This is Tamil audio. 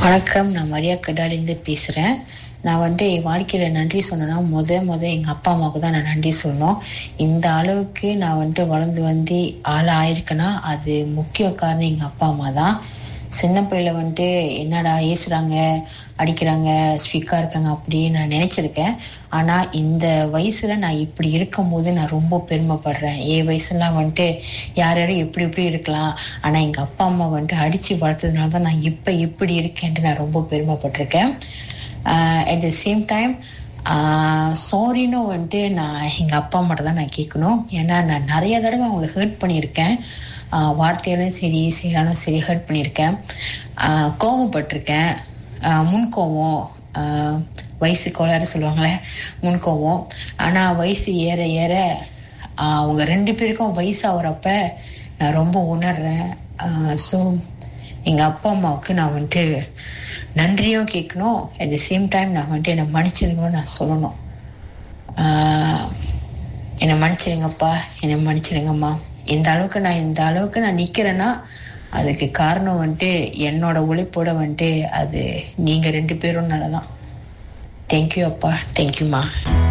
வணக்கம் நான் மரியா கடாலிருந்து பேசுகிறேன் நான் வந்துட்டு என் வாழ்க்கையில் நன்றி சொன்னேன்னா முத முத எங்கள் அப்பா அம்மாவுக்கு தான் நான் நன்றி சொன்னோம் இந்த அளவுக்கு நான் வந்துட்டு வளர்ந்து வந்து ஆள் ஆயிருக்கேன்னா அது முக்கிய காரணம் எங்கள் அப்பா அம்மா தான் சின்ன பிள்ளையில வந்துட்டு என்னடா ஏசுறாங்க அடிக்கிறாங்க ஸ்ட்ரிக்டாக இருக்காங்க அப்படின்னு நான் நினச்சிருக்கேன் ஆனால் இந்த வயசில் நான் இப்படி இருக்கும்போது நான் ரொம்ப பெருமைப்படுறேன் என் வயசுலாம் வந்துட்டு யார் யாரும் எப்படி எப்படி இருக்கலாம் ஆனால் எங்கள் அப்பா அம்மா வந்துட்டு அடித்து வளர்த்ததுனால தான் நான் இப்போ இப்படி இருக்கேன்ட்டு நான் ரொம்ப பெருமைப்பட்டிருக்கேன் அட் த சேம் டைம் சாரின்னு வந்துட்டு நான் எங்கள் அப்பா அம்மாட்ட தான் நான் கேட்கணும் ஏன்னா நான் நிறைய தடவை அவங்கள ஹர்ட் பண்ணியிருக்கேன் ஆஹ் வார்த்தையாலும் சரி செயலாலும் சரி ஹர்ட் பண்ணியிருக்கேன் ஆஹ் கோவப்பட்டிருக்கேன் ஆஹ் முன்கோவம் ஆஹ் வயசு கோளாறு சொல்லுவாங்களே முன்கோவம் ஆனால் வயசு ஏற ஏற ஆஹ் அவங்க ரெண்டு பேருக்கும் வயசு ஆகுறப்ப நான் ரொம்ப உணர்றேன் ஸோ எங்கள் அப்பா அம்மாவுக்கு நான் வந்துட்டு நன்றியும் கேட்கணும் அட் த சேம் டைம் நான் வந்துட்டு என்னை மன்னிச்சிருங்கன்னு நான் சொல்லணும் ஆஹ் என்னை மன்னிச்சிருங்கப்பா என்னை மன்னிச்சிருங்கம்மா இந்த அளவுக்கு நான் இந்த அளவுக்கு நான் நிற்கிறேன்னா அதுக்கு காரணம் வந்துட்டு என்னோட உழைப்போட வந்துட்டு அது நீங்கள் ரெண்டு பேரும் நல்லதான் தேங்க்யூ அப்பா தேங்க்யூம்மா